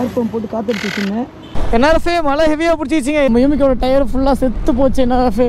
ஏர் pump போட்டு காத்தடிச்சு வச்சுருந்தேன் என்ஆர்எஃபே மழை ஹெவியாக பிடிச்சிச்சிங்க யூமிக்கோட டயர் ஃபுல்லாக செத்து போச்சு என்ஆர்எஃபே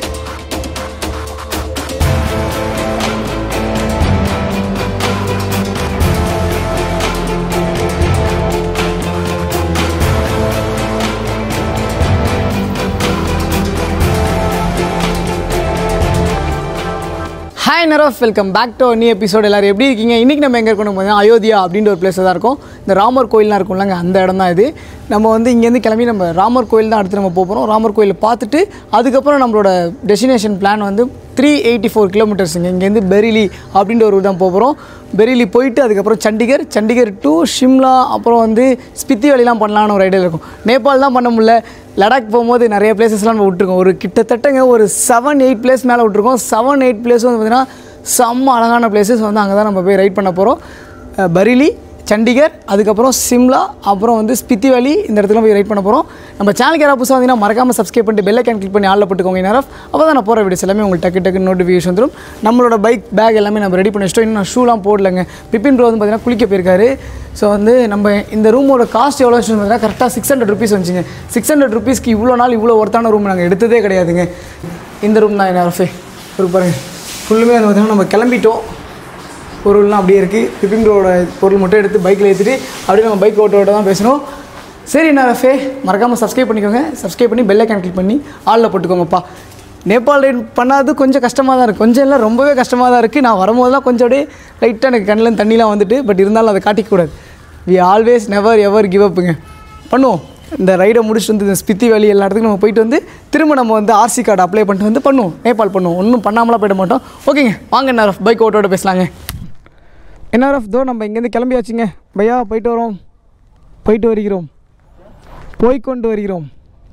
ஹாய் நரஃப் welcome back to new episode எல்லாரும் எப்படி இருக்கீங்க இன்றைக்கி நம்ம எங்கே இருக்கணும் பார்த்தீங்கன்னா அயோத்தியா அப்படின்ற ஒரு பிளேஸில் தான் இருக்கும் இந்த ராமர் கோயில்லாம் இருக்கும்லங்க அந்த இடம் தான் இது நம்ம வந்து இங்கேருந்து கிளம்பி நம்ம ராமர் கோயில் தான் அடுத்து நம்ம போக போகிறோம் ராமர் கோயிலை பார்த்துட்டு அதுக்கப்புறம் நம்மளோட டெஸ்டினேஷன் பிளான் வந்து த்ரீ எயிட்டி ஃபோர் கிலோமீட்டர்ஸுங்க இங்கேருந்து பெரிலி அப்படின்ற ஒரு தான் போக போகிறோம் பெரிலி போயிட்டு அதுக்கப்புறம் சண்டிகர் சண்டிகர் டு ஷிம்லா அப்புறம் வந்து ஸ்பித்தி வழிலாம் பண்ணலான்னு ஒரு ஐடியா இருக்கும் நேபாள் தான் பண்ண முடியல லடாக் போகும்போது நிறைய பிளேசஸ்லாம் நம்ம விட்டுருக்கோம் ஒரு கிட்டத்தட்டங்க ஒரு செவன் எயிட் பிளேஸ் மேலே விட்டுருக்கோம் செவன் எயிட் பிளேஸ் வந்து பார்த்திங்கன்னா செம்ம அழகான பிளேசஸ் வந்து அங்கே தான் நம்ம போய் ரைட் பண்ண போகிறோம் பரிலி சண்டிகர் அதுக்கப்புறம் சிம்லா அப்புறம் வந்து ஸ்பித்தி வேலி இந்த இடத்துல போய் ரைட் பண்ண போகிறோம் நம்ம சேனலுக்கு யாராவது புதுசாக வந்தீங்கன்னா மறக்காமல் சப்ஸ்கிரைப் பண்ணிட்டு பெல் ஐக்கான் கிளிக் பண்ணி ஆளில் போட்டுக்கோங்க நேரம் அப்போ தான் நான் போகிற வீடியோஸ் எல்லாமே உங்களுக்கு டக்கு டக்கு நோட்டிஃபிகேஷன் வந்துடும் நம்மளோட பைக் பேக் எல்லாமே நம்ம ரெடி பண்ணி வச்சிட்டோம் இன்னும் நான் ஷூலாம் போடலைங்க பிபின் ப்ரோ வந்து பார்த்தீங்கன்னா குளிக்க போயிருக்காரு ஸோ வந்து நம்ம இந்த ரூமோட காஸ்ட் எவ்வளோ வச்சுன்னு பார்த்தீங்கன்னா கரெக்டாக சிக்ஸ் ஹண்ட்ரட் ருபீஸ் வந்துச்சுங்க சிக்ஸ் ஹண்ட்ரட் ருபீஸ்க்கு இவ்வளோ நாள் இவ்வளோ ஒர்த்தான ரூம் நாங்கள் எடுத்ததே கிடையாதுங்க இந்த ரூம் தான் என்ன ரஃபே ஒரு பாருங்க ஃபுல்லுமே வந்து பார்த்தீங்கன்னா நம்ம கிளம்பிட்டோம் பொருள்லாம் அப்படியே இருக்குது பிபின்களோட பொருள் மட்டும் எடுத்து பைக்கில் ஏற்றிட்டு அப்படியே நம்ம பைக் ஓட்ட ஓட்ட தான் பேசணும் சரி என்ன ரஃபே மறக்காமல் சப்ஸ்கிரைப் பண்ணிக்கோங்க சப்ஸ்கிரைப் பண்ணி பெல்லை கிளிக் பண்ணி ஆளில் போட்டுக்கோங்கப்பா நேபாள் ரைட் பண்ணாது கொஞ்சம் கஷ்டமாக தான் இருக்குது கொஞ்சம் இல்லை ரொம்பவே கஷ்டமாக தான் இருக்குது நான் வரும்போதெல்லாம் கொஞ்சம் அப்படியே லைட்டாக எனக்கு கண்ணில் தண்ணிலாம் வந்துட்டு பட் இருந்தாலும் அதை காட்டிக்கூடாது we always never ever give அப்புங்க பண்ணுவோம் இந்த ரைடை முடிச்சுட்டு வந்து இந்த ஸ்பித்தி வேலி எல்லா இடத்துக்கும் நம்ம போயிட்டு வந்து திரும்ப நம்ம வந்து ஆர்சி கார்டு அப்ளை பண்ணிட்டு வந்து பண்ணுவோம் நேபாள் பண்ணுவோம் ஒன்றும் பண்ணாமலாம் போயிட மாட்டோம் ஓகேங்க வாங்க என்ன பைக் ஓட்டோட பேசலாங்க என்ஆர்எஃப் தோ நம்ம இங்கேருந்து கிளம்பியாச்சுங்க பையா போயிட்டு வரோம் போயிட்டு வருகிறோம் போய்க்கொண்டு வருகிறோம்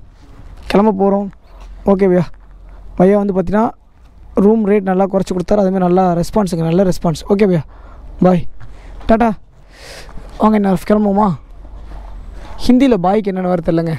கிளம்ப போகிறோம் ஓகே பையா பையா வந்து பார்த்தீங்கன்னா ரூம் ரேட் நல்லா குறைச்சி கொடுத்தாரு அதுமாதிரி நல்லா ரெஸ்பான்ஸுங்க நல்ல ரெஸ்பான்ஸ் ஓகே பையா பாய் டாட்டா வாங்க என்ன கிளம்புவோமா ஹிந்தியில் பாய்க்கு என்னென்ன வர தெரிலங்க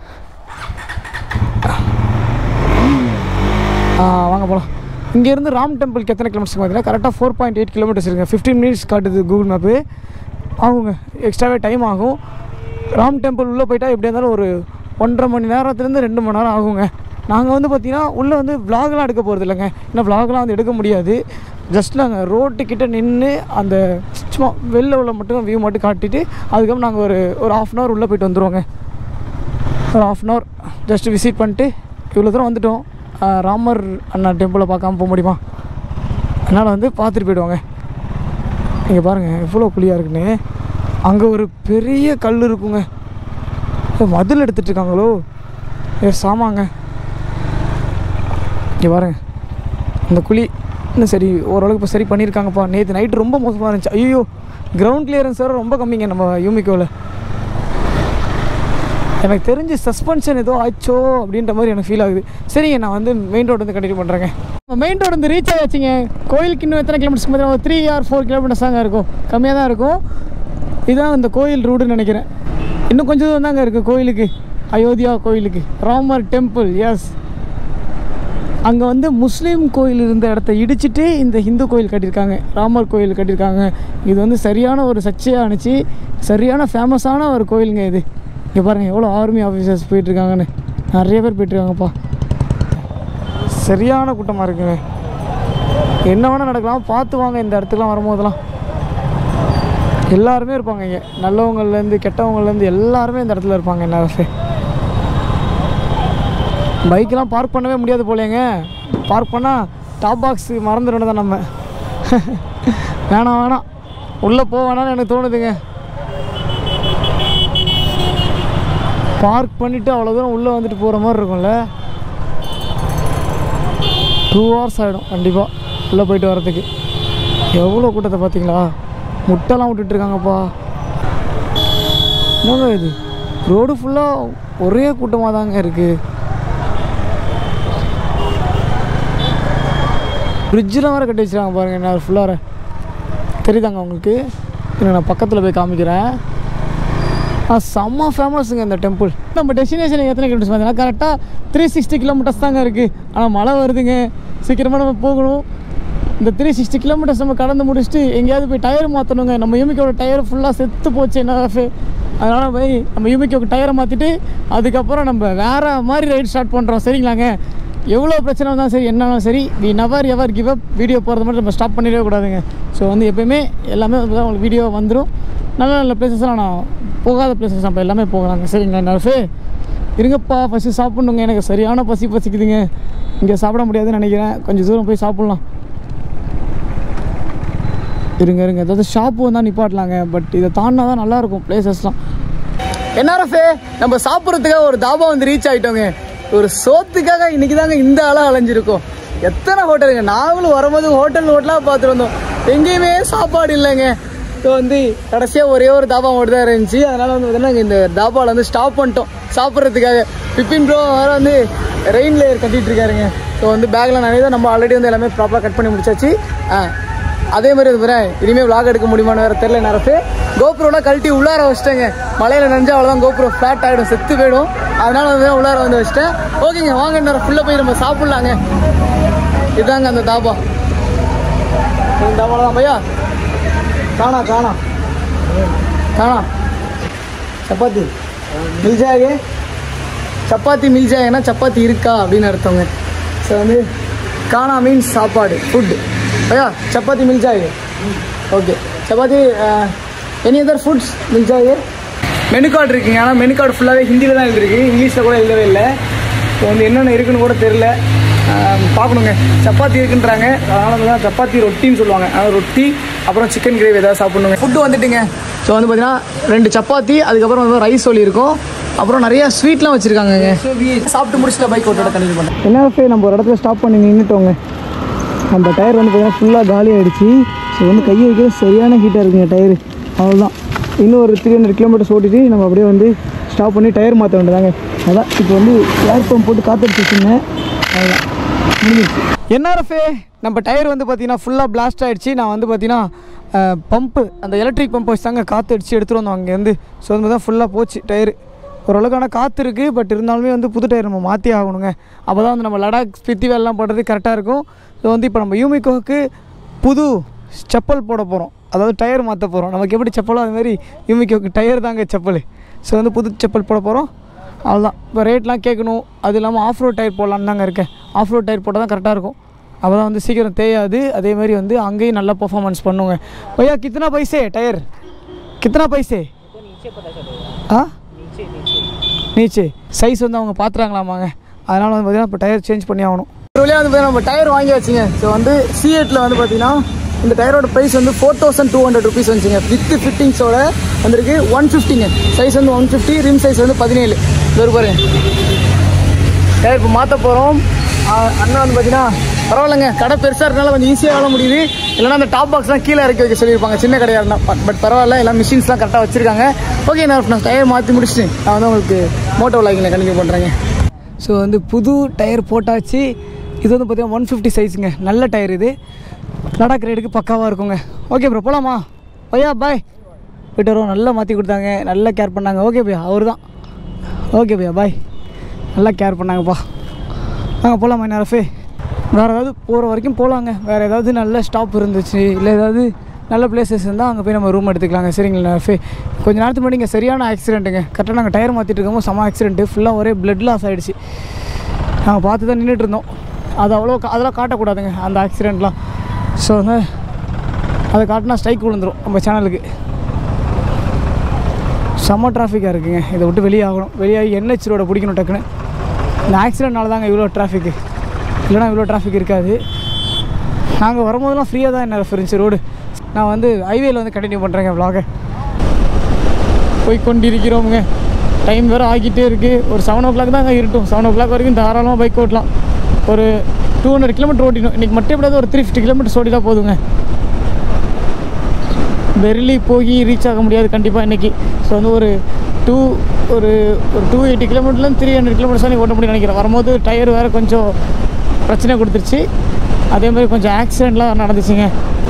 ஆ வாங்க போகலாம் இங்கேருந்து ராம் டெம்பிளுக்கு எத்தனை கிலோமீட்டர்ஸ் பார்த்தீங்கன்னா கரெக்டாக ஃபோர் பாயிண்ட் எயிட் கிலோமீட்டர்ஸ் இருக்குங்க ஃபிஃப்டீன் மினிட்ஸ் காட்டுது கூகுள் மேப்பு ஆகுங்க எக்ஸ்ட்ராவே டைம் ஆகும் ராம் டெம்பிள் உள்ளே போயிட்டா எப்படி இருந்தாலும் ஒரு ஒன்றரை மணி நேரத்துலேருந்து ரெண்டு மணி நேரம் ஆகுங்க நாங்கள் வந்து பார்த்திங்கன்னா உள்ளே வந்து vlogலாம் எடுக்க போகிறது இல்லைங்க ஏன்னா vlogலாம் வந்து எடுக்க முடியாது ஜஸ்ட் நாங்கள் ரோட்டுக்கிட்ட நின்று அந்த சும்மா வெளில உள்ள மட்டும் வியூ மட்டும் காட்டிட்டு அதுக்கப்புறம் நாங்கள் ஒரு ஒரு ஆஃப் அன் ஹவர் உள்ளே போயிட்டு வந்துடுவோங்க ஒரு half an hour just visit பண்ணிட்டு இவ்வளோ தூரம் வந்துட்டோம் ஆஹ் ராமர் அண்ணா டெம்பிளை பார்க்காம போக முடியுமா அதனால் வந்து பார்த்துட்டு போயிடுவாங்க இங்கே பாருங்கள் எவ்வளோ குழியாக இருக்குன்னு அங்கே ஒரு பெரிய கல் இருக்குங்க ஏ, மதில் எடுத்துட்டு இருக்காங்களோ ஏ சாமாங்க இங்கே பாருங்க இந்த குழி இன்னும் சரி ஓரளவுக்கு இப்போ சரி பண்ணியிருக்காங்கப்பா நேற்று நைட்டு ரொம்ப மோசமாக இருந்துச்சு ஐயோ கிரவுண்ட் கிளியரன்ஸ் வேறு ரொம்ப கம்மிங்க நம்ம யூமிக்கோவில் எனக்கு தெரிஞ்சு சஸ்பென்ஷன் ஏதோ ஆச்சோ அப்படின்ற மாதிரி எனக்கு ஃபீல் ஆகுது சரிங்க நான் வந்து மெயின் ரோடு வந்து கண்டினியூ பண்ணுறேங்க மெயின் ரோடு வந்து ரீச் ஆயாச்சுங்க கோயிலுக்கு இன்னும் எத்தனை கிலோமீட்டர்ஸ் பார்த்தீங்கன்னா ஒரு த்ரீ ஆர் ஃபோர் கிலோமீட்டர்ஸ் தாங்க இருக்கும் கம்மியாக தான் இருக்கும் இதுதான் அந்த கோயில் ரூடுன்னு நினைக்கிறேன் இன்னும் கொஞ்சம் தூரம் தாங்க இருக்குது கோயிலுக்கு அயோத்தியா கோயிலுக்கு ராமர் டெம்பிள் எஸ் அங்கே வந்து முஸ்லீம் கோயில் இருந்த இடத்த இடிச்சிட்டு இந்த ஹிந்து கோயில் கட்டியிருக்காங்க ராமர் கோயில் கட்டியிருக்காங்க இது வந்து சரியான ஒரு சர்ச்சையாக அனுச்சு சரியான ஃபேமஸான ஒரு கோயிலுங்க இது இங்கே பாருங்கள் எவ்வளோ ஆர்மி ஆஃபீஸர்ஸ் போயிட்டுருக்காங்கன்னு நிறைய பேர் போயிட்டுருக்காங்கப்பா சரியான கூட்டமாக இருக்குங்க என்ன வேணால் நடக்கலாம் பார்த்து வாங்க இந்த இடத்துக்குலாம் வரும்போதெல்லாம் எல்லாருமே இருப்பாங்க இங்கே நல்லவங்கள்லேருந்து கெட்டவங்கள்லேருந்து எல்லாருமே இந்த இடத்துல இருப்பாங்க என்ன பைக்கெலாம் பார்க் பண்ணவே முடியாது போலேங்க பார்க் பண்ணால் டாப் பாக்ஸ் மறந்துடணும் தான் நம்ம வேணாம் வேணாம் உள்ளே போக வேணாம்னு எனக்கு தோணுதுங்க பார்க் பண்ணிவிட்டு அவ்வளோ தூரம் உள்ளே வந்துட்டு போகிற மாதிரி இருக்கும்ல டூ ஹவர்ஸ் ஆகிடும் கண்டிப்பாக உள்ளே போயிட்டு வரதுக்கு எவ்வளோ கூட்டத்தை பார்த்தீங்களா முட்டைலாம் விட்டுட்டு இருக்காங்கப்பா என்னங்க இது ரோடு ஃபுல்லாக ஒரே கூட்டமாக தாங்க இருக்குது ஃப்ரிட்ஜெலாம் வேறு கட்டி வச்சுருக்காங்க பாருங்கள் என்ன ஃபுல்லாக தெரியுதாங்க உங்களுக்கு இருங்க, நான் பக்கத்தில் போய் காமிக்கிறேன் ஆ செம்ம ஃபேமஸுங்க இந்த டெம்பிள் நம்ம டெஸ்டினேஷன் எத்தனை கிலோமீட்டர்ஸ் பார்த்தீங்கன்னா கரெக்டாக த்ரீ சிக்ஸ்டி கிலோமீட்டர்ஸ் தாங்க இருக்குது ஆனால் மழை வருதுங்க சீக்கிரமாக நம்ம போகணும் இந்த த்ரீ சிக்ஸ்டி கிலோமீட்டர்ஸ் நம்ம கடந்து முடிச்சுட்டு எங்கேயாவது போய் டயர் மாற்றணுங்க நம்ம யூமிக்கோட டயர் ஃபுல்லாக செத்து போச்சு என்ன அதனால் போய் நம்ம யூமிக்கோக்கு டயரை மாற்றிட்டு அதுக்கப்புறம் நம்ம வேறு மாதிரி ரைட் ஸ்டார்ட் பண்ணுறோம் சரிங்களாங்க எவ்வளோ பிரச்சனை வந்தாலும் சரி என்னன்னாலும் சரி we never ever give up video போகிறது மட்டும் நம்ம ஸ்டாப் பண்ணிடவே கூடாதுங்க ஸோ வந்து எப்பயுமே எல்லாமே வந்து உங்களுக்கு வீடியோ வந்துடும் நல்ல நல்ல பிளேசஸ்லாம் நான் போகாத பிளேசஸ் நம்ம எல்லாமே போகலாங்க சரிங்களா நர்ஃபு இருங்கப்பா ஃபஸ்ட்டு சாப்பிட்ணுங்க எனக்கு சரியான பசி பசிக்குதுங்க இங்கே சாப்பிட முடியாதுன்னு நினைக்கிறேன் கொஞ்சம் தூரம் போய் சாப்பிட்லாம் இருங்க இருங்க ஏதாவது ஷாப்பு வந்தால் நிப்பாட்டலாங்க பட் இதை தாண்டினா தான் நல்லாயிருக்கும் பிளேசஸ்லாம் என்ஆர்எஃப்ஏ நம்ம சாப்பிட்றதுக்காக ஒரு தாபா வந்து ரீச் ஆகிட்டோங்க ஒரு சோத்துக்காக இன்னைக்கு தாங்க இந்த ஆளாக அலைஞ்சிருக்கோம் எத்தனை ஹோட்டலுங்க நாங்களும் வரும்போது ஹோட்டல் ஹோட்டலாக பார்த்துட்டு வந்தோம் எங்கேயுமே சாப்பாடு இல்லைங்க ஸோ வந்து கடைசியாக ஒரே ஒரு தாபா மட்டும் தான் இருந்துச்சு அதனால வந்து பார்த்தீங்கன்னா இந்த தாபாவில் வந்து ஸ்டாப் பண்ணிட்டோம் சாப்பிட்றதுக்காக பிப்பின் ப்ரோ வேற வந்து ரெயின் லேயர் கட்டிட்டு இருக்காருங்க ஸோ வந்து பேக்கில் நிறைய தான் நம்ம ஆல்ரெடி வந்து எல்லாமே ப்ராப்பராக கட் பண்ணி முடிச்சாச்சு ஆ அதே மாதிரி வந்து பாரு இனிமேல் vlog எடுக்க முடியுமான்னு வேறு தெரில நேரத்து கோப்ரோலாம் கழட்டி உள்ளார வச்சிட்டேங்க மலையில் நனைஞ்சா அவ்வளோதான் கோப்ரோ ஃப்ளாட் ஆகிடும் செத்து போயிடும் அதனால வந்து உள்ளார வந்து வச்சிட்டேன் ஓகேங்க வாங்க நேரம் ஃபுல்லாக போய் நம்ம சாப்பிட்லாங்க இதாங்க அந்த தாபா இந்த தாபாவில் தான் பையா காணா காணா காணா சப்பாத்தி மில் ஜாயே சப்பாத்தி மில் ஜாயனா சப்பாத்தி இருக்கா அப்படின்னு அர்த்தங்க ஸோ வந்து காணா மீன்ஸ் சாப்பாடு ஃபுட் ஐயா சப்பாத்தி மில் ஜாயே okay chapati any other foods மில் ஜாயே மெனு கார்டு இருக்குங்க ஆனால் மெனு கார்டு ஃபுல்லாகவே ஹிந்தியில் தான் எழுதிருக்கு இங்கிலீஷில் கூட எழுதவே இல்லை இப்போ வந்து என்னென்ன இருக்குன்னு கூட தெரில பார்க்கணுங்க சப்பாத்தி இருக்குன்றாங்க அதனால தான் சப்பாத்தி ரொட்டின்னு சொல்லுவாங்க அதாவது ரொட்டி அப்புறம் சிக்கன் கிரேவி ஏதாவது சாப்பிடணுங்க ஃபுட்டு வந்துட்டுங்க ஸோ வந்து பார்த்தீங்கன்னா ரெண்டு சப்பாத்தி அதுக்கப்புறம் வந்து ரைஸ் சொல்லி இருக்கும் அப்புறம் நிறைய ஸ்வீட்லாம் வச்சுருக்காங்க சாப்பிட்டு முடிச்சுட்டு பைக் ஓட்டோட கண்டினியூ பண்ணேன் என்ன நம்ம ஒரு இடத்துல ஸ்டாப் பண்ணி நின்றுட்டோங்க நம்ம டயர் வந்து பார்த்தீங்கன்னா ஃபுல்லாக காலி ஆகிடுச்சு ஸோ வந்து கையை வைக்க சரியான ஹீட்டாக இருக்குங்க டயரு அவ்வளோதான் இன்னும் ஒரு த்ரீ ஹண்ட்ரட் கிலோமீட்டர்ஸ் ஓட்டிட்டு நம்ம அப்படியே வந்து ஸ்டாப் பண்ணி டயர் மாற்ற வேண்டியதாங்க அதான் இப்போ வந்து ஏர் பம்ப் போட்டு காத்தடிச்சு வச்சுருந்தேன் அவ்வளோதான் முடிஞ்சிருச்சு என்ஆர்எஃப்ஏ நம்ம டயர் வந்து பார்த்தீங்கன்னா ஃபுல்லாக பிளாஸ்ட் ஆகிடுச்சு நான் வந்து பார்த்தீங்கன்னா பம்பு அந்த எலக்ட்ரிக் பம்ப் வச்சு தாங்க காற்று அடிச்சு எடுத்துகிட்டு வந்தோம் அங்கேருந்து ஸோ வந்து தான் ஃபுல்லாக போச்சு டயரு ஓரளவுக்கு ஆனால் காற்று இருக்குது பட் இருந்தாலுமே வந்து புது டயர் நம்ம மாற்றி ஆகணுங்க அப்போ தான் வந்து நம்ம லடாக் ஸ்பித்தி வேலைலாம் பண்ணுறது கரெக்டாக இருக்கும் ஸோ வந்து இப்போ நம்ம யூமிகோவுக்கு புது செப்பல் போட போகிறோம் அதாவது டயர் மாற்ற போகிறோம் நமக்கு எப்படி செப்பலோ அது மாதிரி யூமிகோவுக்கு டயர் தாங்க செப்பல் ஸோ வந்து புது செப்பல் போட போகிறோம் அவ்வளோதான் இப்போ ரேட்லாம் கேட்கணும் அது இல்லாமல் ஆஃப் ரோட் டயர் போடலான்னு தாங்க இருக்கேன் ஆஃப் ரோட் டயர் போட்டால் தான் கரெக்டாக இருக்கும் அப்போ தான் வந்து சீக்கிரம் தேயாது அதே மாதிரி வந்து அங்கேயும் நல்லா பர்ஃபார்மன்ஸ் பண்ணுங்க भैया कितना पैसे டயர் कितना पैसे ஆ நீச்சே சைஸ் வந்து அவங்க பார்த்துறாங்களாமாங்க அதனால் வந்து பார்த்தீங்கன்னா இப்போ டயர் சேஞ்ச் பண்ணி ஆகணும் ஒரு வழியாக வந்து பார்த்தீங்கன்னா நம்ம டயர் வாங்கி வச்சுங்க ஸோ வந்து சிஎட்டில் வந்து பார்த்தீங்கன்னா இந்த டயரோட ப்ரைஸ் வந்து four thousand two hundred rupees வந்துச்சுங்க வித் ஃபிட்டிங்ஸோட வந்திருக்கு ஒன் ஃபிஃப்டிங்க சைஸ் வந்து ஒன் ஃபிஃப்டி ரிம் சைஸ் வந்து பதினேழு இது ஒரு பாருங்க டயர் இப்போ மாற்ற போகிறோம் அண்ணா வந்து பார்த்தீங்கன்னா பரவாயில்லைங்க கடை பெருசாக இருக்கனால கொஞ்சம் ஈஸியாக வேலை முடியுது இல்லைன்னா அந்த டாப் பாக்ஸ்லாம் கீழே இறக்கி வைக்க சொல்லியிருப்பாங்க சின்ன கடையாக இருந்தால் பட் பரவாயில்ல எல்லாம் மிஷின்ஸ்லாம் கரெக்டாக வச்சுருக்காங்க ஓகே நான் நான் டயர் மாற்றி முடிச்சுட்டு நான் வந்து உங்களுக்கு மோட்டோ லைக்கில் கண்டினியூ பண்ணுறேங்க ஸோ வந்து புது டயர் போட்டாச்சு இது வந்து பார்த்தீங்கன்னா ஒன் ஃபிஃப்டி சைஸுங்க நல்ல டயர் இது லடாக் ரைடுக்கு பக்காவாக இருக்குங்க ஓகே ப்ரோ போகலாமா பையா பாய் போயிட்டு வரோம் நல்லா மாற்றி கொடுத்தாங்க நல்லா கேர் பண்ணாங்க ஓகே பையா அவர் தான் ஓகே பையா பாய் நல்லா கேர் பண்ணாங்கப்பா நாங்கள் போகலாமா நேரஃபே வேறு ஏதாவது போகிற வரைக்கும் போகலாங்க வேறு ஏதாவது நல்ல ஸ்டாப் இருந்துச்சு இல்லை ஏதாவது நல்ல பிளேசஸ் இருந்தால் அங்கே போய் நம்ம ரூம் எடுத்துக்கலாங்க சரிங்களா நேரஃபே கொஞ்ச நேரத்துக்கு முன்னாடி இங்கே சரியான ஆக்சிடென்ட்டுங்க கரெக்டாக நாங்கள் டயர் மாற்றிட்டு இருக்கும்போது செம ஆக்சிடென்ட்டு ஃபுல்லாக ஒரே பிளட் லாஸ் ஆகிடுச்சு நாங்கள் பார்த்து தான் நின்றுட்டு இருந்தோம் அது அவ்வளோ கா- அதெல்லாம் காட்டக்கூடாதுங்க அந்த ஆக்சிடெண்ட்லாம் ஸோ வந்து அதை காட்டினா ஸ்ட்ரைக் விழுந்துரும் நம்ம சேனலுக்கு செம்ம டிராஃபிக்காக இருக்குங்க இதை விட்டு வெளியே ஆகணும் வெளியாகி என்ஹெச் ரோட பிடிக்கணும் டக்குன்னு இந்த ஆக்சிடென்ட்னால தாங்க இவ்வளோ டிராஃபிக்கு இல்லைனா இவ்வளோ டிராஃபிக் இருக்காது நாங்கள் வரும்போதெல்லாம் ஃப்ரீயாக தான் என்ன இருந்துச்சு ரோடு நான் வந்து ஹைவேல வந்து கண்டினியூ பண்ணுறேங்க vlog-அ போய் கொண்டிருக்கிறோமுங்க டைம் வேறு ஆகிட்டே இருக்குது ஒரு செவன் ஓ கிளாக் தாங்க இருட்டும் செவன் ஓ கிளாக் வரைக்கும் தாராளமாக பைக் ஓட்டலாம் ஒரு டூ ஹண்ட்ரட் கிலோமீட்டர் ஓட்டிடும் இன்றைக்கி மட்டும் எப்படியாவது ஒரு த்ரீ ஃபிஃப்டி கிலோமீட்டர்ஸ் ஓட்டிட்டா போதுங்க பெர்லி போய் ரீச் ஆக முடியாது கண்டிப்பாக இன்றைக்கி ஸோ வந்து ஒரு டூ ஒரு ஒரு டூ எயிட்டி கிலோமீட்டர்லேருந்து த்ரீ ஹண்ட்ரட் கிலோமீட்டர்ஸ் தான் ஓட்ட முடியும்னு நினைக்கிறேன் வரும்போது டயர் வேறு கொஞ்சம் பிரச்சனை கொடுத்துருச்சு அதே மாதிரி கொஞ்சம் ஆக்சிடெண்ட்லாம் நடந்துச்சுங்க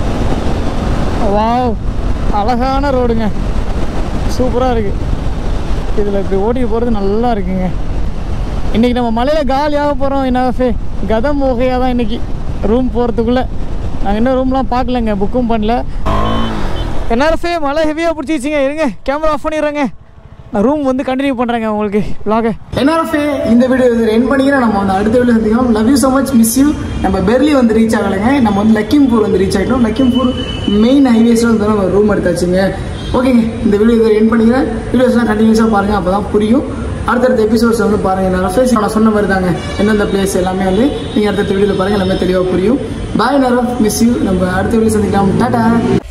வாவ் அழகான ரோடுங்க சூப்பராக இருக்குது இதில் இப்படி ஓட்டி போகிறது நல்லா இருக்குங்க இன்றைக்கி நம்ம மலையில் காலியாக போகிறோம் என்ன ஃபே கதம் ஓகையாக தான் இன்றைக்கி ரூம் போகிறதுக்குள்ளே நாங்கள் இன்னும் ரூம்லாம் பார்க்கலங்க புக்கும் பண்ணல என்ஆர்எஃபே மழை ஹெவியாக பிடிச்சிச்சிங்க இருங்க கேமரா ஆஃப் பண்ணிடுறேங்க ரூம் வந்து கண்டினியூ பண்ணுறேங்க உங்களுக்கு vlog என்ஆர்எஃப்ஏ இந்த வீடியோ இது என் பண்ணிக்கிறேன் நம்ம வந்து அடுத்த வீடியோ சந்திக்கிறோம் love you so much miss you நம்ம பெர்லி வந்து ரீச் ஆகலைங்க நம்ம வந்து லக்கிம்பூர் வந்து ரீச் ஆகிட்டோம் லக்கிம்பூர் மெயின் ஹைவேஸில் வந்து நம்ம ரூம் எடுத்தாச்சுங்க ஓகேங்க இந்த வீடியோ இதை என் பண்ணிக்கிறேன் வீடியோஸ்லாம் கண்டினியூஸாக பாருங்கள் அப்போ தான் புரியும் அடுத்தடுத்த எபிசோட்ஸ் வந்து பாருங்கள் நான் ஃபேஸ் நான் சொன்ன மாதிரி தாங்க எந்தெந்த பிளேஸ் எல்லாமே வந்து நீங்கள் அடுத்த வீடியோவில் பாருங்கள் எல்லாமே தெளிவாக புரியும் பாய் நேரம் மிஸ் யூ நம்ம அடுத்த வீடியோ சந்திக்கலாம் டாடா